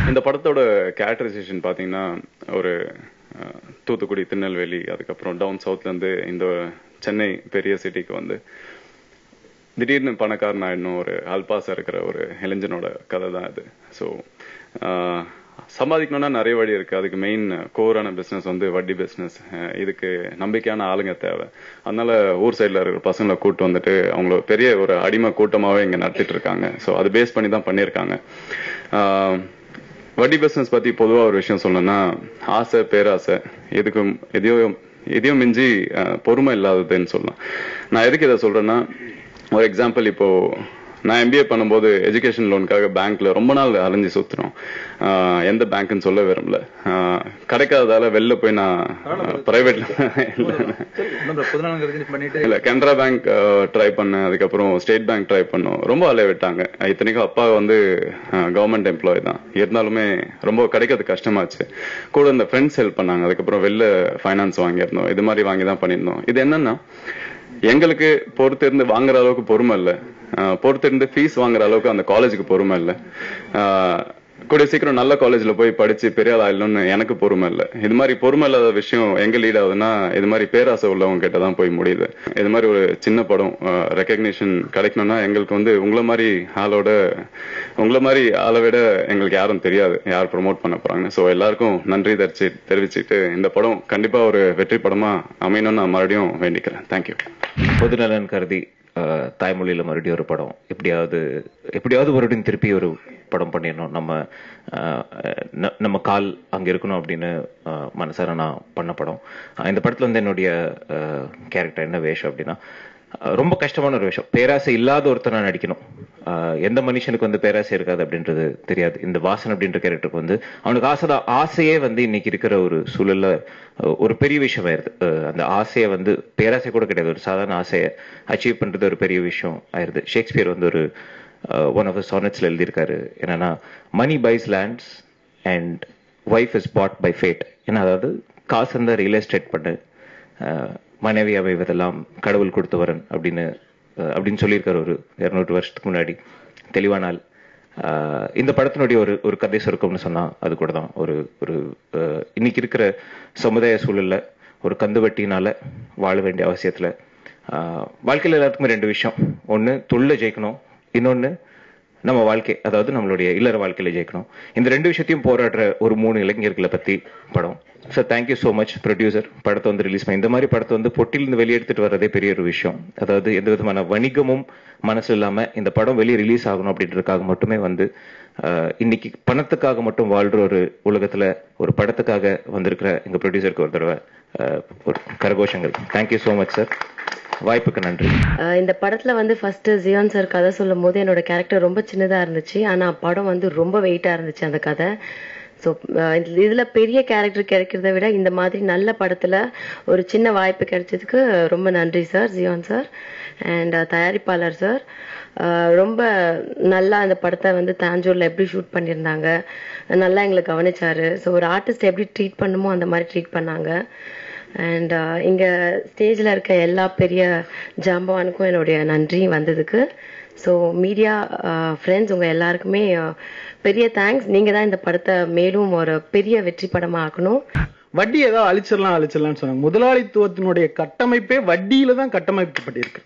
இந்த படத்தோட கேரக்டரைசேஷன் பாத்தீங்கன்னா ஒரு அஹ், தூத்துக்குடி திருநெல்வேலி அதுக்கப்புறம் டவுன் சவுத்ல இருந்து இந்த சென்னை பெரிய சிட்டிக்கு வந்து திடீர்னு பணக்காரன் ஆயிடணும் ஒரு அல்பாசா இருக்கிற ஒரு இளைஞனோட கதை தான் இது ஸோ சம்பாதிக்கணும்னா நிறைய வழி இருக்கு அதுக்கு மெயின் கோரான பிசினஸ் வந்து வட்டி பிசினஸ் இதுக்கு நம்பிக்கையான ஆளுங்க தேவை அதனால ஊர் சைடுல இருக்கிற பசங்களை கூட்டு வந்துட்டு அவங்கள பெரிய ஒரு அடிமை கூட்டமாவே இங்க நடத்திட்டு இருக்காங்க ஸோ அது பேஸ் பண்ணி தான் பண்ணியிருக்காங்க ஆஹ் வட்டி பிசினஸ் பத்தி பொதுவா ஒரு விஷயம் சொல்லணும்னா ஆசை பேராசை எதுக்கும் எதையோ எதையும் மிஞ்சி அஹ், பொறுமை இல்லாததுன்னு சொல்லலாம் நான் எதுக்கு இதை சொல்றேன்னா ஒரு எக்ஸாம்பிள் இப்போ நான் எம்பிஏ பண்ணும்போது எஜுகேஷன் லோனுக்காக பேங்க்ல ரொம்ப நாள் அலைஞ்சு சுத்துறோம் ஆஹ், எந்த பேங்க்னு சொல்ல விரும்பல ஆஹ், கிடைக்காததால வெளில போய் நான் பிரைவேட்ல பொதுநலங்கிறது பண்ணிட்டு இல்ல கனரா பேங்க் ட்ரை பண்ணேன் அதுக்கப்புறம் ஸ்டேட் பேங்க் ட்ரை பண்ணோம் ரொம்ப அலைய விட்டாங்க இத்தனைக்கும் அப்பா வந்து கவர்மெண்ட் எம்ப்ளாய் தான் இருந்தாலுமே ரொம்ப கிடைக்கிறது கஷ்டமாச்சு கூட இந்த ஃப்ரெண்ட்ஸ் ஹெல்ப் பண்ணாங்க அதுக்கப்புறம் வெளில ஃபைனான்ஸ் வாங்கியிருந்தோம் இது மாதிரி வாங்கி தான் பண்ணியிருந்தோம் இது என்னன்னா எங்களுக்கு பொறுத்திருந்து வாங்குற அளவுக்கு பொறுமை இல்ல அஹ், பொறுத்திருந்து ஃபீஸ் வாங்குற அளவுக்கு அந்த காலேஜுக்கு பொறுமை இல்ல அஹ், கூடிய சீக்கிரம் நல்ல காலேஜ்ல போய் படிச்சு பெரிய ஆள் ஆயிடணும்னு எனக்கு பொறுமை இல்ல இது மாதிரி பொறுமை இல்லாத விஷயம் எங்க லீட் ஆகுதுன்னா இது மாதிரி பேராசை உள்ளவங்க கிட்ட தான் போய் முடியுது இது மாதிரி ஒரு சின்ன படம் ரெக்கக்னிஷன் கிடைக்கணும்னா எங்களுக்கு வந்து உங்களை மாதிரி ஆளோட உங்களை மாதிரி ஆளை விட எங்களுக்கு யாரும் தெரியாது யார் ப்ரோமோட் பண்ண போறாங்கன்னு ஸோ எல்லாருக்கும் நன்றி தெரிச்சு தெரிவிச்சுட்டு இந்த படம் கண்டிப்பா ஒரு வெற்றி படமா அமையணும்னு நான் மறுபடியும் வேண்டிக்கிறேன் தேங்க்யூ பொதுநலன் கருதி அஹ், தாய்மொழியில மறுபடியும் ஒரு படம் எப்படியாவது எப்படியாவது மறுபடியும் திருப்பி ஒரு படம் பண்ணிடணும் நம்ம அஹ், ந- நம்ம கால் அங்க இருக்கணும் அப்படின்னு அஹ், மனசார நான் பண்ண படம் அஹ், இந்த படத்துல வந்து என்னுடைய கேரக்டர் என்ன வேஷம் அப்படின்னா அஹ், ரொம்ப கஷ்டமான ஒரு விஷயம் பேராசை இல்லாத ஒருத்தனா நடிக்கணும் அஹ், எந்த மனுஷனுக்கு வந்து பேராசை இருக்காது அப்படின்றது தெரியாது இந்த வாசன் அப்படின்ற கேரக்டருக்கு வந்து அவனுக்கு ஆசை ஆசையே வந்து இன்னைக்கு இருக்கிற ஒரு சூழல்ல அஹ், ஒரு பெரிய விஷயம் ஆயிருது அஹ், அந்த ஆசையை வந்து பேராசை கூட கிடையாது ஒரு சாதாரண ஆசையை அச்சீவ் பண்றது ஒரு பெரிய விஷயம் ஆயிருது ஷேக்ஸ்பியர் வந்து ஒரு ஒன் ஆஃப் சானட்ஸ்ல எழுதியிருக்காரு என்னன்னா money buys lands and wife is bought by fate ஏன்னா அதாவது காசு இருந்தால் ரியல் எஸ்டேட் பண்ணு அஹ், மனைவி அமைவதெல்லாம் கடவுள் கொடுத்தவரன் அப்படின்னு அஹ், அப்படின்னு சொல்லியிருக்காரு ஒரு இருநூறு வருஷத்துக்கு முன்னாடி தெளிவானால் ஆஹ் இந்த படத்தினுடைய ஒரு ஒரு கதை சுருக்கம்னு சொன்னா அது கூட தான் ஒரு ஒரு ஆஹ் இன்னைக்கு இருக்கிற சமுதாய சூழல்ல ஒரு கந்துவட்டினால வாழ வேண்டிய அவசியத்துல ஆஹ் வாழ்க்கையில எல்லாத்துக்குமே ரெண்டு விஷயம் ஒண்ணு தொழில ஜெயிக்கணும் இன்னொன்னு நம்ம வாழ்க்கை அதாவது நம்மளுடைய இல்லற வாழ்க்கையில ஜெயிக்கணும் இந்த ரெண்டு விஷயத்தையும் போராடுற ஒரு மூணு இளைஞர்களை பத்தி படம் sir thank you so much producer படத்தை வந்து ரிலீஸ் பண்ணி இந்த மாதிரி படத்தை வந்து பொட்டிலிருந்து வெளியெடுத்துட்டு வர்றதே பெரிய ஒரு விஷயம் அதாவது எந்த விதமான வணிகமும் மனசு இல்லாம இந்த படம் வெளியே ரிலீஸ் ஆகணும் அப்படின்றதுக்காக மட்டுமே வந்து ஆஹ், இன்னைக்கு பணத்துக்காக மட்டும் வாழ்ற ஒரு உலகத்துல ஒரு படத்துக்காக வந்திருக்கிற எங்க ப்ரொடியூசருக்கு ஒரு தடவை ஆஹ், ஒரு கரகோஷங்கள் தேங்க்யூ ஸோ மச் சார் வாய்ப்புக்கு நன்றி அஹ் இந்த படத்துல வந்து ஃபர்ஸ்ட் ஜியான் சார் கதை சொல்லும் போது என்னோட கேரக்டர் ரொம்ப சின்னதா இருந்துச்சு ஆனா படம் வந்து ரொம்ப வெயிட்டா இருந்துச்சு அந்த கதை ஸோ இதுல பெரிய கேரக்டர் கிடைக்கிறத விட இந்த மாதிரி நல்ல படத்துல ஒரு சின்ன வாய்ப்பு கிடைச்சதுக்கு ரொம்ப நன்றி சார் ஜியான் சார் அண்ட் தயாரிப்பாளர் சார் ரொம்ப நல்லா அந்த படத்தை வந்து தாஞ்சூர்ல எப்படி ஷூட் பண்ணியிருந்தாங்க நல்லா எங்களை கவனிச்சாரு ஸோ ஒரு ஆர்டிஸ்ட் எப்படி ட்ரீட் பண்ணுமோ அந்த மாதிரி ட்ரீட் பண்ணாங்க அண்ட் இங்க ஸ்டேஜ்ல இருக்க எல்லா பெரிய ஜாம்பவானுக்கும் என்னுடைய நன்றி வந்ததுக்கு ஸோ மீடியா ஃப்ரெண்ட்ஸ் உங்க எல்லாருக்குமே uh, பெரிய தேங்க்ஸ் நீங்க தான் இந்த படத்தை மேலும் ஒரு பெரிய வெற்றி படமா ஆக்கணும் வட்டி ஏதோ அழிச்சிடலாம் அழிச்சிடலாம்னு சொன்னாங்க முதலாளித்துவத்தினுடைய கட்டமைப்பே வட்டியில தான் கட்டமைக்கப்பட்டிருக்கு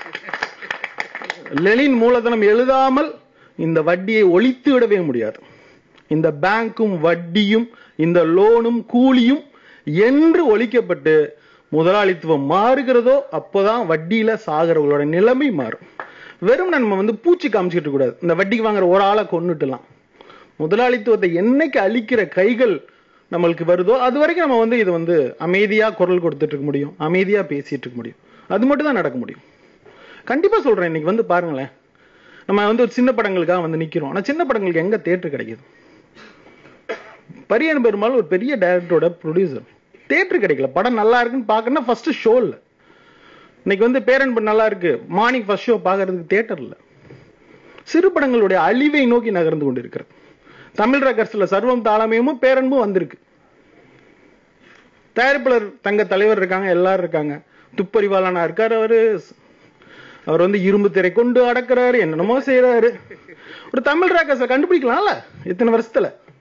லெனின் மூலதனம் எழுதாமல் இந்த வட்டியை ஒழித்து விடவே முடியாது இந்த பேங்க்கும் வட்டியும் இந்த லோனும் கூலியும் என்று ஒழிக்கப்பட்டு முதலாளித்துவம் மாறுகிறதோ அப்போதான் வட்டியில சாகிறவங்களோட நிலைமை மாறும் வெறும் நம்ம வந்து பூச்சி காமிச்சிட்டு கூடாது இந்த வட்டிக்கு வாங்குற ஒரு ஆளை கொன்னுட்டுலாம் முதலாளித்துவத்தை என்னைக்கு அழிக்கிற கைகள் நம்மளுக்கு வருதோ அது வரைக்கும் நம்ம வந்து இது வந்து அமைதியா குரல் கொடுத்துட்டு இருக்க முடியும் அமைதியா பேசிட்டு இருக்க முடியும் அது மட்டும் தான் நடக்க முடியும் கண்டிப்பா சொல்றேன் இன்னைக்கு வந்து பாருங்களேன் நம்ம வந்து ஒரு சின்ன படங்களுக்காக வந்து நிக்கிறோம் ஆனா சின்ன படங்களுக்கு எங்க தேட்டர் கிடைக்குது பரியன் பெருமாள் ஒரு பெரிய டைரக்டரோட ப்ரொடியூசர் தேட்டர் கிடைக்கல படம் நல்லா இருக்குன்னு பார்க்கணும்னா ஃபர்ஸ்ட் ஷோ இல்ல இன்னைக்கு வந்து பேரன்பு நல்லா இருக்கு மார்னிங் ஃபர்ஸ்ட் ஷோ பார்க்கறதுக்கு தேட்டர் இல்ல சிறு படங்களுடைய அழிவை நோக்கி நகர்ந்து கொண்டிருக்கிறது தமிழ் ரகர்ஸ்ல சர்வம் தாளமயமும் பேரன்பும் வந்திருக்கு தயாரிப்பாளர் தங்க தலைவர் இருக்காங்க எல்லாரும் இருக்காங்க துப்பறிவாளனா இருக்காரு அவரு அவர் வந்து இரும்பு திரை கொண்டு அடக்குறாரு என்னென்னமோ செய்யறாரு ஒரு தமிழ் ராக்கர்ஸை கண்டுபிடிக்கலாம்ல இத்தனை வருஷத்துல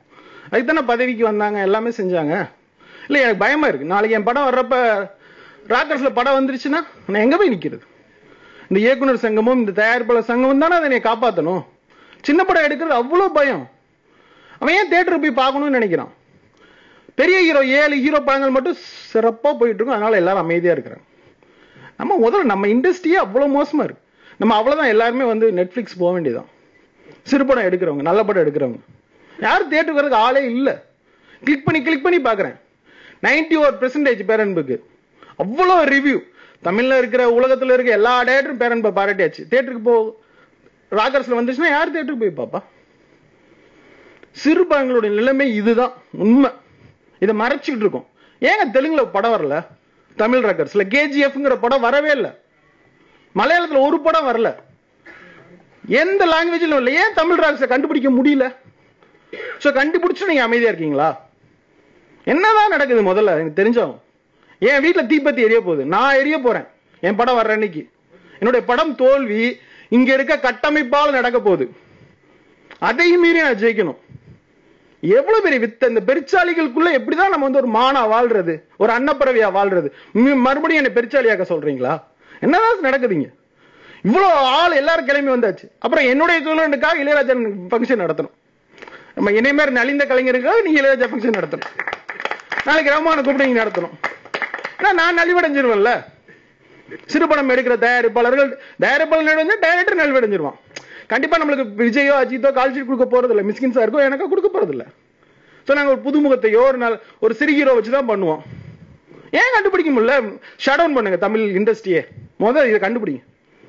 அதுக்கு தானே பதவிக்கு வந்தாங்க எல்லாமே செஞ்சாங்க இல்ல எனக்கு பயமா இருக்கு நாளைக்கு என் படம் வர்றப்ப ராக்கர்ஸ்ல படம் வந்துருச்சுன்னா நான் எங்க போய் நிக்கிறது இந்த இயக்குனர் சங்கமும் இந்த தயாரிப்பாளர் சங்கமும் தானே அதை என்னை காப்பாத்தணும் சின்ன படம் எடுக்கிறது அவ்வளவு பயம் அவன் ஏன் தேட்டருக்கு போய் பார்க்கணும்னு நினைக்கிறான் பெரிய ஹீரோ ஏழு ஹீரோ படங்கள் மட்டும் சிறப்பா போயிட்டு இருக்கும் அதனால எல்லாரும் அமைதியா இருக்கிறாங்க நம்ம முதல்ல நம்ம இண்டஸ்ட்ரியே அவ்வளவு மோசமா இருக்கு நம்ம அவ்வளவுதான் எல்லாருமே வந்து நெட்ஃபிளிக்ஸ் போக வேண்டியதான் சிறு படம் எடுக்கிறவங்க நல்ல படம் எடுக்கிறவங்க யாரும் தேட்டருக்கு வரதுக்கு ஆளே இல்ல கிளிக் பண்ணி கிளிக் பண்ணி பாக்குறேன் நைன்டி ஒரு பெர்சன்டேஜ் பேரன்புக்கு அவ்வளோ ரிவ்யூ தமிழ்ல இருக்கிற உலகத்துல இருக்க எல்லா டேரக்டரும் பேரன்பை பாராட்டியாச்சு தேட்டருக்கு போ ராக்கர்ஸ்ல வந்துச்சுன்னா யார் தேட்டருக்கு போய் பாப்பா சிறுபான்களுடைய நிலைமை இதுதான் உண்மை இதை மறைச்சிக்கிட்டு இருக்கோம் ஏங்க தெலுங்குல படம் வரல தமிழ் ராக்கர்ஸ்ல கேஜிஎஃப்ங்கிற படம் வரவே இல்லை மலையாளத்துல ஒரு படம் வரல எந்த லாங்குவேஜிலும் இல்லை ஏன் தமிழ் ராக்ஸை கண்டுபிடிக்க முடியல சோ கண்டுபிடிச்சு நீங்க அமைதியா இருக்கீங்களா என்னதான் நடக்குது முதல்ல எனக்கு தெரிஞ்சவங்க என் வீட்டுல தீப்பத்தி எரிய போகுது நான் எரிய போறேன் என் படம் வர்ற அன்னைக்கு என்னுடைய படம் தோல்வி இங்க இருக்க கட்டமைப்பால் நடக்க போகுது அதையும் மீறி நான் ஜெயிக்கணும் எவ்வளவு பெரிய வித்த இந்த பெருச்சாளிகளுக்குள்ள எப்படிதான் நம்ம வந்து ஒரு மானா வாழ்றது ஒரு அன்னப்பறவையா வாழ்றது மி- மறுபடியும் என்ன பெருச்சாலியாக்க சொல்றீங்களா என்னதான் நடக்குதுங்க இவ்வளவு ஆள் எல்லாரும் கிளம்பி வந்தாச்சு அப்புறம் என்னுடைய தொழிலுக்காக இளையராஜன் ஃபங்க்ஷன் நடத்தணும் நம்ம என்னை மாதிரி நலிந்த கலைஞருக்காக நீங்க இளையராஜா ஃபங்க்ஷன் நடத்தணும் நாளைக்கு ரஹ்மான கூப்பிட்டு நீங்க நடத்தணும் ஆனா நான் நலிவடைஞ்சிருவேன்ல சிறுபடம் எடுக்கிற தயாரிப்பாளர்கள் தயாரிப்பாளர் வந்து டைரக்டர் நலிவடைஞ்சிருவான் கண்டிப்பா நம்மளுக்கு விஜயோ அஜித்தோ கால்ஷீட் கொடுக்க போறது இல்ல மிஸ்கின் சாருக்கோ எனக்கோ கொடுக்க போறது இல்ல சோ நாங்க ஒரு புதுமுகத்தையோ ஒரு நாள் ஒரு சிறு ஹீரோ வச்சு தான் பண்ணுவோம் ஏன் கண்டுபிடிக்க முடியல ஷட் டவுன் பண்ணுங்க தமிழ் இண்டஸ்ட்ரியே முதல்ல இதை கண்டுபிடிங்க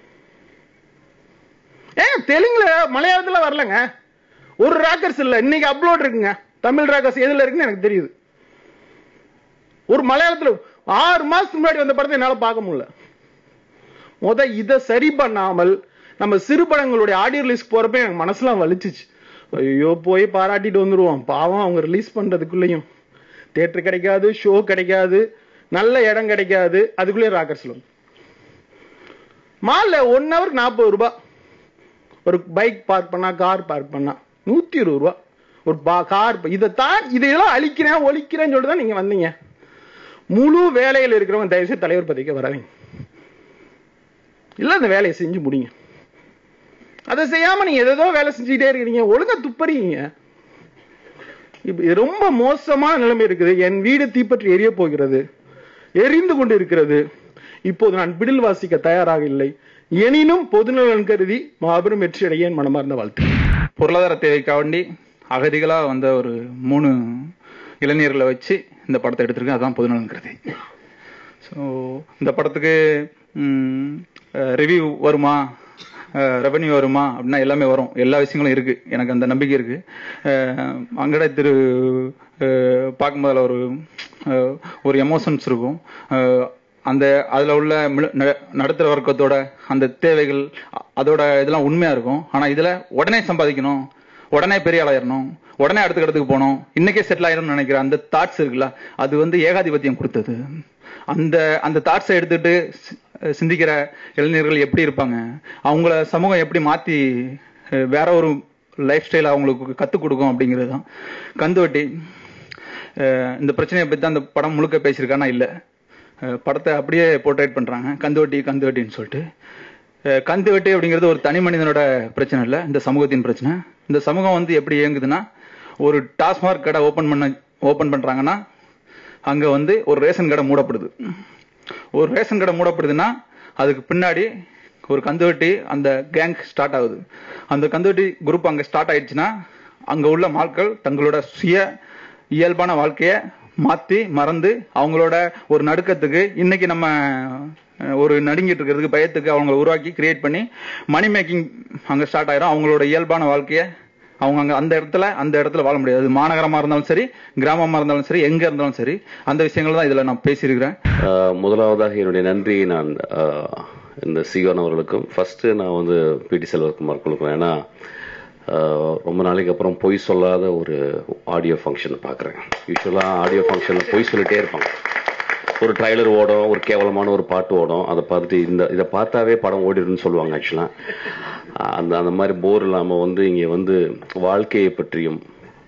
ஏன் தெலுங்குல மலையாளத்துல வரலங்க ஒரு ராக்கர்ஸ் இல்ல இன்னைக்கு அப்லோட் இருக்குங்க தமிழ் ராக்கர்ஸ் எதுல இருக்குன்னு எனக்கு தெரியுது ஒரு மலையாளத்துல ஆறு மாசத்துக்கு முன்னாடி வந்த படத்தை என்னால பார்க்க முடியல முத இதை சரி பண்ணாமல் நம்ம சிறு படங்களுடைய ஆடியோ ரிலீஸ் போறப்ப எனக்கு மனசுலாம் வலிச்சுச்சு ஐயோ போய் பாராட்டிட்டு வந்துருவோம் பாவம் அவங்க ரிலீஸ் பண்றதுக்குள்ளேயும் தியேட்டர் கிடைக்காது ஷோ கிடைக்காது நல்ல இடம் கிடைக்காது அதுக்குள்ளேயே ராக்கர்ஸ்ல மால்ல ஒன் ஹவருக்கு நாற்பது ரூபாய் ஒரு பைக் பார்க் பண்ணா கார் பார்க் பண்ணா நூத்தி இருபது ரூபா ஒரு கார் இதைத்தான் இதையெல்லாம் அழிக்கிறேன் ஒழிக்கிறேன்னு சொல்லிட்டு தான் நீங்க வந்தீங்க முழு வேலையில் இருக்கிறவங்க தயவுசெய்து தலைவர் பதவிக்கு வராதீங்க இல்ல அந்த வேலையை செஞ்சு முடிங்க அதை செய்யாம நீங்க ஏதோ வேலை செஞ்சுக்கிட்டே இருக்கிறீங்க ஒழுங்கா துப்பறீங்க இப்ப இது ரொம்ப மோசமான நிலைமை இருக்குது என் வீடு தீப்பற்றி எரிய போகிறது எரிந்து கொண்டு இருக்கிறது இப்போது நான் பிடில் வாசிக்க தயாராக இல்லை எனினும் பொதுநலன் கருதி மாபெரும் வெற்றி அடைய என் மனமார்ந்த வாழ்த்து பொருளாதார தேவைக்காக வேண்டி அகதிகளா வந்த ஒரு மூணு இளைஞர்களை வச்சு இந்த படத்தை எடுத்திருக்கேன் அதான் பொதுநலன் கருதி ஸோ இந்த படத்துக்கு ரிவ்யூ வருமா ரெவன்யூ வருமா அப்படின்னா எல்லாமே வரும் எல்லா விஷயங்களும் இருக்கு எனக்கு அந்த நம்பிக்கை இருக்கு அஹ் அங்கட திரு அஹ் பார்க்கும்போதுல ஒரு அஹ் ஒரு எமோஷன்ஸ் இருக்கும் அஹ் அந்த அதுல உள்ள மிள- ந- நடுத்தர வர்க்கத்தோட அந்த தேவைகள் அ- அதோட இதெல்லாம் உண்மையா இருக்கும் ஆனா இதுல உடனே சம்பாதிக்கணும் உடனே பெரிய ஆளாயிரணும் உடனே அடுத்த இடத்துக்கு போகணும் இன்னைக்கே செட்டில் ஆயிரணும்னு நினைக்கிற அந்த தாட்ஸ் இருக்குல்ல அது வந்து ஏகாதிபத்தியம் கொடுத்தது அந்த அந்த தாட்ஸை எடுத்துட்டு சி- சிந்திக்கிற இளைஞர்கள் எப்படி இருப்பாங்க அவங்கள சமூகம் எப்படி மாத்தி அஹ், வேற ஒரு லைஃப் ஸ்டைல் அவங்களுக்கு கத்துக் கொடுக்கும் அப்படிங்கிறது தான் கந்துவட்டி அஹ், இந்த பிரச்சனையை பத்தி தான் அந்த படம் முழுக்க பேசியிருக்கானா இல்ல அஹ், படத்தை அப்படியே போர்ட்ரேட் பண்றாங்க கந்துவட்டி கந்துவட்டின்னு சொல்லிட்டு அஹ், கந்துவட்டி அப்படிங்கிறது ஒரு தனி மனிதனோட பிரச்சனை இல்ல இந்த சமூகத்தின் பிரச்சனை இந்த சமூகம் வந்து எப்படி இயங்குதுன்னா ஒரு டாஸ்மார்க் கடை ஓபன் பண்ண ஓபன் பண்றாங்கன்னா அங்க வந்து ஒரு ரேஷன் கடை மூடப்படுது ஒரு ரேஷன் கடை மூடப்படுதுன்னா அதுக்கு பின்னாடி ஒரு கந்துவட்டி அந்த கேங் ஸ்டார்ட் ஆகுது அந்த கந்துவட்டி குரூப் அங்க ஸ்டார்ட் ஆயிடுச்சுன்னா அங்க உள்ள மக்கள் தங்களோட சுய இயல்பான வாழ்க்கைய மாத்தி மறந்து அவங்களோட ஒரு நடுக்கத்துக்கு இன்னைக்கு நம்ம அஹ், ஒரு நடுங்கிட்டு இருக்கிறதுக்கு பயத்துக்கு அவங்கள உருவாக்கி கிரியேட் பண்ணி மணி மேக்கிங் அங்க ஸ்டார்ட் ஆயிரும் அவங்களோட இயல்பான வாழ்க்கைய அவங்க அங்க அந்த இடத்துல அந்த இடத்துல வாழ முடியாது அது மாநகரமா இருந்தாலும் சரி கிராமமா இருந்தாலும் சரி எங்க இருந்தாலும் சரி அந்த விஷயங்கள் தான் இதுல நான் பேசியிருக்கிறேன் ஆஹ் முதலாவதாக என்னுடைய நன்றியை நான் ஆஹ், இந்த சிவன் அவர்களுக்கும் ஃபர்ஸ்ட் நான் வந்து பிடி செல்வகுமார் கொடுக்குறேன் ஏன்னா ஆஹ், ரொம்ப நாளைக்கு அப்புறம் பொய் சொல்லாத ஒரு ஆடியோ ஃபங்க்ஷன் பார்க்குறேன் யூஸ்வலாக ஆடியோ ஃபங்க்ஷனில் பொய் சொல்லிட்டே இருப்பாங்க ஒரு ட்ரைலர் ஓடும் ஒரு கேவலமான ஒரு பாட்டு ஓடும் அதை பார்த்துட்டு இந்த இதை பார்த்தாவே படம் ஓடிடுன்னு சொல்லுவாங்க ஆக்சுவலாக அந்த அந்த மாதிரி போர் இல்லாமல் வந்து இங்கே வந்து வாழ்க்கையை பற்றியும்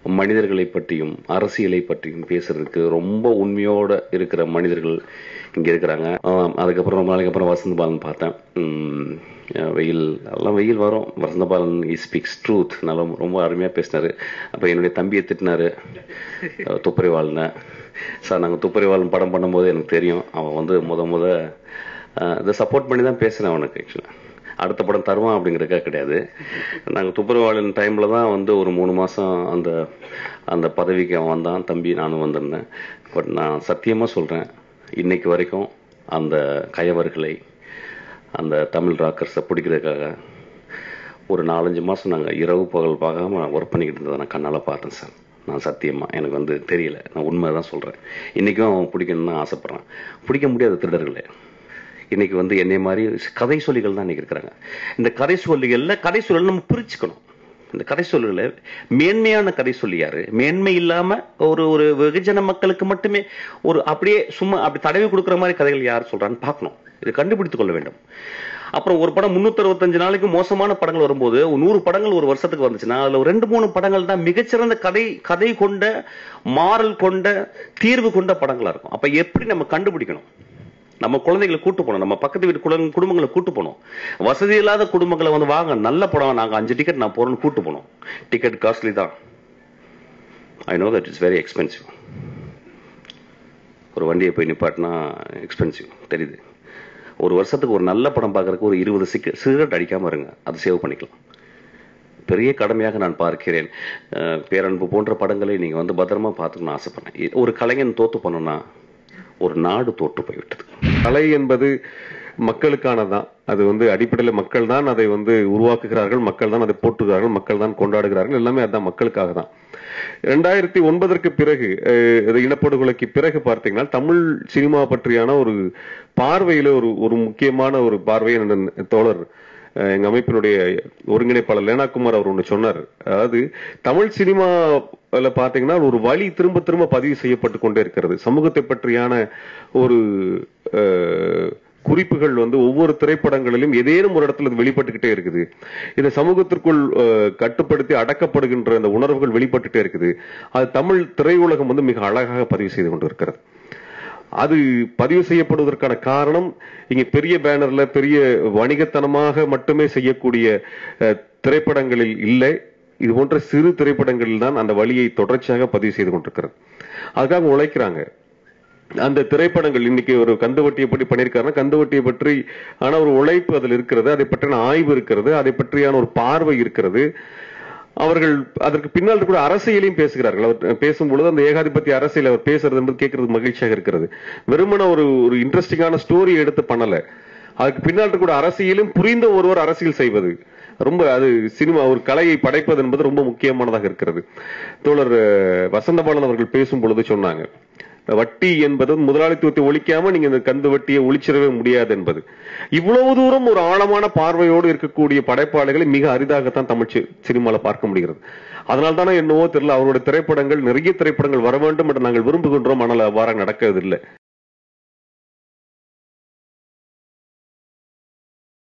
மனிதர்களை பற்றியும் அரசியலை பற்றியும் பேசுறதுக்கு ரொம்ப உண்மையோட இருக்கிற மனிதர்கள் இங்க இருக்கிறாங்க ஆம், அதுக்கப்புறம் ரொம்ப நாளைக்கு அப்புறம் வசந்த பாலன் பார்த்தேன் உம், அஹ் வெயில் எல்லாம் வெயில் வரும் வசந்த பாலன் இ ஸ்பீக்ஸ் ட்ரூத் நல்லா ரொம்ப அருமையா பேசினாரு அப்ப என்னுடைய தம்பியை திட்டினாரு அஹ் துப்பறிவாளனை சார் நாங்க துப்பறிவாளன் படம் பண்ணும்போது எனக்கு தெரியும் அவன் வந்து முத முத அஹ் இதை சப்போர்ட் பண்ணி தான் பேசினேன் அவனுக்கு ஆக்சுவலாக அடுத்த படம் தருவான் அப்படிங்கிறதுக்காக கிடையாது நாங்கள் துப்புரவாளன் டைம்ல தான் வந்து ஒரு மூணு மாசம் அந்த அந்த பதவிக்கு அவன் வந்தான் தம்பி நானும் வந்திருந்தேன் பட் நான் சத்தியமா சொல்றேன் இன்னைக்கு வரைக்கும் அந்த கயவர்களை அந்த தமிழ் ராக்கர்ஸை பிடிக்கிறதுக்காக ஒரு நாலஞ்சு மாசம் நாங்கள் இரவு பகல் பார்க்காம ஒர்க் பண்ணிக்கிட்டு இருந்ததை நான் கண்ணால பார்த்தேன் சார் நான் சத்தியமா எனக்கு வந்து தெரியல நான் உண்மை தான் சொல்றேன் இன்னைக்கும் அவன் பிடிக்கணும்னு தான் ஆசைப்படுறான் பிடிக்க முடியாத திருடர்களே இன்னைக்கு வந்து என்னை மாதிரி கதை சொல்லிகள் தான் இன்னைக்கு இருக்கிறாங்க இந்த கதை சொல்லிகள்ல கதை சொல்லல் நம்ம பிரிச்சுக்கணும் இந்த கதை சொல்லுகளை மேன்மையான கதை சொல்லி யாரு மேன்மை இல்லாம ஒரு ஒரு வெகுஜன மக்களுக்கு மட்டுமே ஒரு அப்படியே சும்மா அப்படி தடவி கொடுக்குற மாதிரி கதைகள் யார் சொல்றான்னு பார்க்கணும் இதை கண்டுபிடித்துக் கொள்ள வேண்டும் அப்புறம் ஒரு படம் முன்னூத்தி அறுபத்தஞ்சு நாளைக்கு மோசமான படங்கள் வரும்போது ஒரு நூறு படங்கள் ஒரு வருஷத்துக்கு வந்துச்சுன்னா அதுல ஒரு ரெண்டு மூணு படங்கள் தான் மிகச்சிறந்த கதை கதை கொண்ட மாறல் கொண்ட தீர்வு கொண்ட படங்களா இருக்கும் அப்ப எப்படி நம்ம கண்டுபிடிக்கணும் நம்ம குழந்தைகளை கூட்டு போகணும் நம்ம பக்கத்து வீட்டு குழந்தை குடும்பங்களை கூட்டு போகணும் வசதி இல்லாத குடும்பங்களை வந்து வாங்க நல்ல படம் நாங்க அஞ்சு டிக்கெட் நான் போறேன்னு கூட்டு போகணும் டிக்கெட் காஸ்ட்லி தான் I know that it's very expensive ஒரு வண்டியை போய் நிப்பாட்டினா எக்ஸ்பென்சிவ் தெரியுது ஒரு வருஷத்துக்கு ஒரு நல்ல படம் பார்க்கறதுக்கு ஒரு இருபது சிக்க சிகரெட் அடிக்காம இருங்க அதை சேவ் பண்ணிக்கலாம் பெரிய கடமையாக நான் பார்க்கிறேன் அஹ் பேரன்பு போன்ற படங்களை நீங்க வந்து பத்திரமா பார்த்துக்கணும்னு ஆசைப்படுறேன் இ- ஒரு கலைஞன் தோத்து போனோம்னா ஒரு நாடு தோற்று போய்விட்டது கலை என்பது மக்களுக்கானதான் அது வந்து அடிப்படையில் மக்கள் தான் அதை வந்து உருவாக்குகிறார்கள் மக்கள் தான் அதை போற்றுகிறார்கள் மக்கள் தான் கொண்டாடுகிறார்கள் எல்லாமே அதான் மக்களுக்காக தான் ரெண்டாயிரத்தி ஒன்பதற்கு பிறகு அஹ், இது இனப்படுகொலைக்கு பிறகு பார்த்தீங்கன்னா தமிழ் சினிமா பற்றியான ஒரு பார்வையில ஒரு ஒரு முக்கியமான ஒரு பார்வையை என்னுடைய தோழர் அஹ், எங்க அமைப்பினுடைய ஒருங்கிணைப்பாளர் லேனாகுமார் அவர் ஒன்று சொன்னார் அதாவது தமிழ் சினிமாவில் பார்த்தீங்கன்னா ஒரு வழி திரும்ப திரும்ப பதிவு செய்யப்பட்டு கொண்டே இருக்கிறது சமூகத்தை பற்றியான ஒரு அஹ், குறிப்புகள் வந்து ஒவ்வொரு திரைப்படங்களிலும் ஏதேனும் ஒரு இடத்துல இது வெளிப்பட்டுக்கிட்டே இருக்குது இந்த சமூகத்திற்குள் அஹ், கட்டுப்படுத்தி அடக்கப்படுகின்ற அந்த உணர்வுகள் வெளிப்பட்டுட்டே இருக்குது அது தமிழ் திரையுலகம் வந்து மிக அழகாக பதிவு செய்து கொண்டிருக்கிறது அது பதிவு செய்யப்படுவதற்கான காரணம் இங்க பெரிய பேனர்ல பெரிய வணிகத்தனமாக மட்டுமே செய்யக்கூடிய அஹ், திரைப்படங்களில் இல்லை இது போன்ற சிறு திரைப்படங்களில் தான் அந்த வழியை தொடர்ச்சியாக பதிவு செய்து கொண்டிருக்கிறது அதுக்காக உழைக்கிறாங்க அந்த திரைப்படங்கள் இன்னைக்கு ஒரு கந்துவட்டியை பற்றி பண்ணியிருக்காருன்னா கந்துவட்டியை பற்றி ஆன ஒரு உழைப்பு அதில் இருக்கிறது அதை பற்றின ஆய்வு இருக்கிறது அதை பற்றியான ஒரு பார்வை இருக்கிறது அவர்கள் அதற்கு பின்னால் இருக்கிற அரசியலையும் பேசுகிறார்கள் அவர் பேசும்பொழுது அந்த ஏகாதிபத்திய அரசியல் அவர் பேசுறது என்பது கேட்கறது மகிழ்ச்சியாக இருக்கிறது வெறுமன ஒரு ஒரு இன்ட்ரெஸ்டிங்கான ஸ்டோரி எடுத்து பண்ணல அதுக்கு பின்னால் இருக்கிற அரசியலும் புரிந்த ஒருவர் அரசியல் செய்வது ரொம்ப அது சினிமா ஒரு கலையை படைப்பது என்பது ரொம்ப முக்கியமானதாக இருக்கிறது தோழர் அஹ், வசந்தபாலன் அவர்கள் பேசும் பொழுது சொன்னாங்க வட்டி என்பது முதலாளித்துவத்தை ஒழிக்காம நீங்க இந்த கந்து வட்டியை ஒழிச்சிடவே முடியாது என்பது இவ்வளவு தூரம் ஒரு ஆழமான பார்வையோடு இருக்கக்கூடிய படைப்பாளிகளை மிக அரிதாகத்தான் தமிழ் சி- சினிமால பார்க்க முடிகிறது அதனால தானே என்னவோ தெரியல அவருடைய திரைப்படங்கள் நிறைய திரைப்படங்கள் வர வேண்டும் என்று நாங்கள் விரும்புகின்றோம் ஆனால் அவ்வாறு நடக்கவில்லை